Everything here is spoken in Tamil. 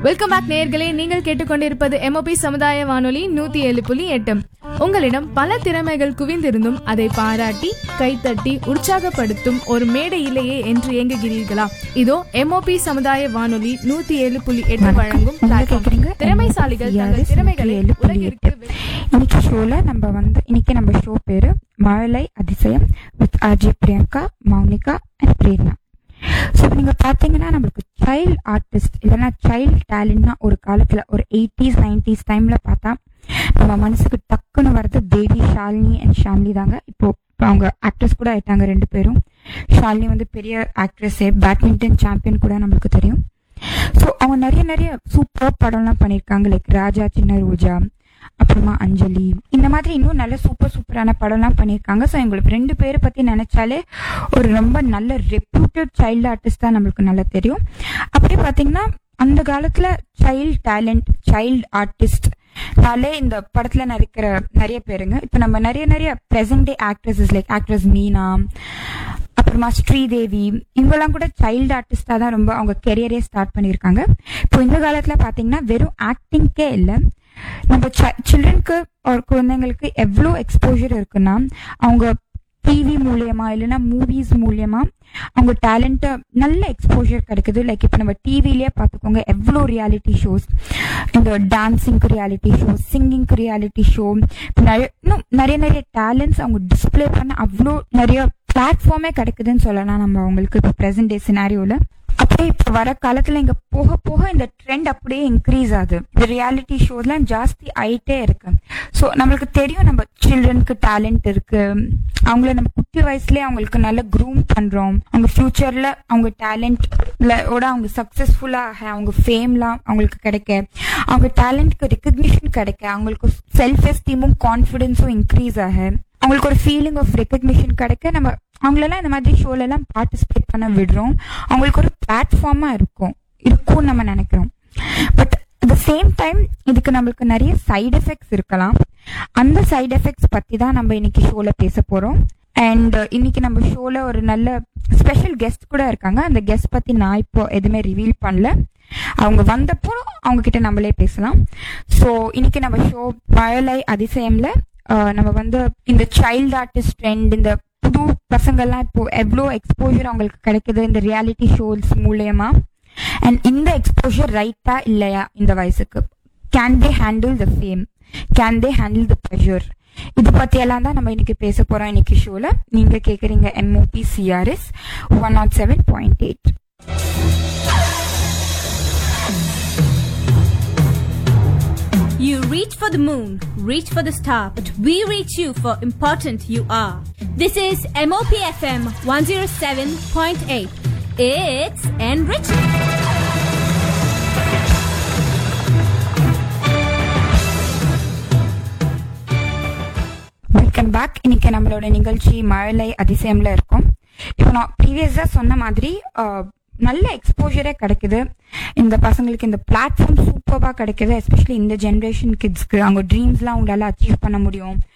வெல்கம் பேக் நேயர்களே நீங்கள் கேட்டுக்கொண்டிருப்பது எம்ஓபி சமுதாய வானொலி நூத்தி ஏழு புள்ளி எட்டு உங்களிடம் பல திறமைகள் குவிந்திருந்தும் அதை பாராட்டி கைத்தட்டி உற்சாகப்படுத்தும் ஒரு மேடை இல்லையே என்று இயங்குகிறீர்களா இதோ எம்ஓபி சமுதாய வானொலி நூத்தி ஏழு புள்ளி எட்டு வழங்கும் நீங்க platform. கேக்குறீங்க திறமைசாலிகள் தங்கள் திறமைகளை ஏழு புள்ளி உலகிற்கு எட்டு இன்னைக்கு ஷோல நம்ம வந்து இன்னைக்கு நம்ம ஷோ பேரு மழலை அதிசயம் with Ajay Priyanka Mounika and Prerna so நீங்க பாத்தீங்கன்னா நம்மளுக்கு சைல்ட் ஆர்டிஸ்ட் இல்லைன்னா சைல்ட் டேலண்ட்னா ஒரு காலத்துல ஒரு எயிட்டிஸ் நைன்டிஸ் டைம்ல பார்த்தா நம்ம மனசுக்கு டக்குன்னு வர்றது தேவி ஷாலினி அண்ட் ஷாம்லி தாங்க இப்போ இப்போ அவங்க ஆக்ட்ரஸ் கூட ஆயிட்டாங்க ரெண்டு பேரும் ஷாலினி வந்து பெரிய ஆக்ட்ரஸே பேட்மிண்டன் சாம்பியன் கூட நம்மளுக்கு தெரியும் ஸோ அவங்க நிறைய நிறைய சூப்பர் படம்லாம் பண்ணியிருக்காங்க லைக் ராஜா சின்ன ரோஜா அப்புறமா அஞ்சலி இந்த மாதிரி இன்னும் நல்ல சூப்பர் சூப்பரான படம்லாம் பண்ணியிருக்காங்க ஸோ எங்களுக்கு ரெண்டு பேரை பற்றி நினைச்சாலே ஒரு ரொம்ப நல்ல ரெப்யூட்டட் சைல்டு ஆர்டிஸ்ட் தான் நம்மளுக்கு நல்லா தெரியும் அப்படி பார்த்தீங்கன்னா அந்த காலத்தில் சைல்டு டேலண்ட் சைல்டு ஆர்டிஸ்ட் நாளே இந்த படத்துல நடிக்கிற நிறைய பேருங்க இப்போ நம்ம நிறைய நிறைய present day actresses like actress Meena அப்புறமா ஸ்ரீதேவி இவங்கெல்லாம் கூட சைல்டு ஆர்டிஸ்டாக தான் ரொம்ப அவங்க கெரியரே ஸ்டார்ட் பண்ணியிருக்காங்க இப்போ இந்த காலத்தில் பார்த்தீங்கன்னா வெறும் ஆக்டிங்க்கே இல்லை நம்ம சில்ட்ரனுக்கு ஒரு குழந்தைங்களுக்கு எவ்வளோ எக்ஸ்போஜர் இருக்குன்னா அவங்க டிவி மூலியமா இல்லைன்னா மூவிஸ் மூலியமா அவங்க டேலண்ட்டை நல்ல எக்ஸ்போஜர் கிடைக்குது லைக் இப்போ நம்ம டிவிலேயே பார்த்துக்கோங்க எவ்வளோ ரியாலிட்டி ஷோஸ் இந்த டான்ஸிங்க்கு ரியாலிட்டி ஷோ சிங்கிங்க்கு ரியாலிட்டி ஷோ நிறைய இன்னும் நிறைய நிறைய டேலண்ட்ஸ் அவங்க டிஸ்ப்ளே பண்ண அவ்வளோ நிறைய பிளாட்ஃபார்மே கிடைக்குதுன்னு சொல்லலாம் நம்ம அவங்களுக்கு இப்போ ப்ரெசன்ட் டே சினாரியோவில் அப்படியே இப்போ வர காலத்தில் இங்கே போக போக இந்த ட்ரெண்ட் அப்படியே இன்க்ரீஸ் ஆகுது இந்த ரியாலிட்டி ஷோஸ்லாம் ஜாஸ்தி ஆயிட்டே இருக்கு ஸோ நம்மளுக்கு தெரியும் நம்ம சில்ட்ரனுக்கு டேலண்ட் இருக்கு அவங்கள நம்ம குட்டி வயசுலேயே அவங்களுக்கு நல்ல க்ரூம் பண்ணுறோம் அவங்க ஃப்யூச்சரில் அவங்க டேலண்ட்ல ஓட அவங்க சக்ஸஸ்ஃபுல்லாக அவங்க ஃபேம்லாம் அவங்களுக்கு கிடைக்க அவங்க டேலண்ட்க்கு ரெக்கக்னிஷன் கிடைக்க அவங்களுக்கு செல்ஃப் எஸ்டீமும் கான்ஃபிடென்ஸும் இன்க்ரீஸ் ஆக அவங்களுக்கு ஒரு ஃபீலிங் ஆஃப் ரெக்கக்னிஷன் கிடைக்க நம்ம அவங்களெல்லாம் இந்த மாதிரி ஷோலெல்லாம் பார்ட்டிசிபேட் பண்ண விடுறோம் அவங்களுக்கு ஒரு பிளாட்ஃபார்மாக இருக்கும் இருக்கும்னு நம்ம நினைக்கிறோம் but at the same time இதுக்கு நம்மளுக்கு நிறைய சைடு எஃபெக்ட்ஸ் இருக்கலாம் அந்த சைடு எஃபெக்ட்ஸ் பற்றி தான் நம்ம இன்னைக்கு ஷோவில் பேச போகிறோம் அண்ட் இன்னைக்கு நம்ம ஷோவில் ஒரு நல்ல ஸ்பெஷல் கெஸ்ட் கூட இருக்காங்க அந்த கெஸ்ட் பற்றி நான் இப்போ எதுவுமே ரிவீல் பண்ணல அவங்க வந்தப்போ அவங்க கிட்ட நம்மளே பேசலாம் ஸோ இன்னைக்கு நம்ம ஷோ மழலை அதிசயம்ல ஆஹ் நம்ம வந்து இந்த சைல்டு ஆர்டிஸ்ட் ட்ரெண்ட் இந்த புது பசங்கள்லாம் இப்போ எவ்வளோ எக்ஸ்போஜர் அவங்களுக்கு கிடைக்குது இந்த ரியாலிட்டி ஷோஸ் மூலயமா அண்ட் இந்த எக்ஸ்போஜர் ரைட்டா இல்லையா இந்த வயசுக்கு can they handle the fame can they handle the pressure இது பத்தி எல்லாம் தான் நம்ம இன்னைக்கு பேச போறோம் இன்னைக்கு ஷோல நீங்க கேக்குறீங்க MOP CRS one nought seven point eight You reach for the moon, reach for the star, but we reach you for important you are. This is MOPFM 107.8. It's enriching. Welcome back இன்னைக்கு நம்மளோட நிகழ்ச்சி மழலை அதிசயம்ல இருக்கும் இப்போ நான் ப்ரீவியஸா சொன்ன மாதிரி ஆஹ், நல்ல எக்ஸ்போஜரே கிடைக்குது இந்த பசங்களுக்கு இந்த பிளாட்ஃபார்ம் சூப்பராக கிடைக்குது எஸ்பெஷலி இந்த ஜென்ரேஷன் கிட்ஸ்க்கு அவங்க ட்ரீம்ஸ்லாம் அவங்களால அச்சீவ் பண்ண முடியும்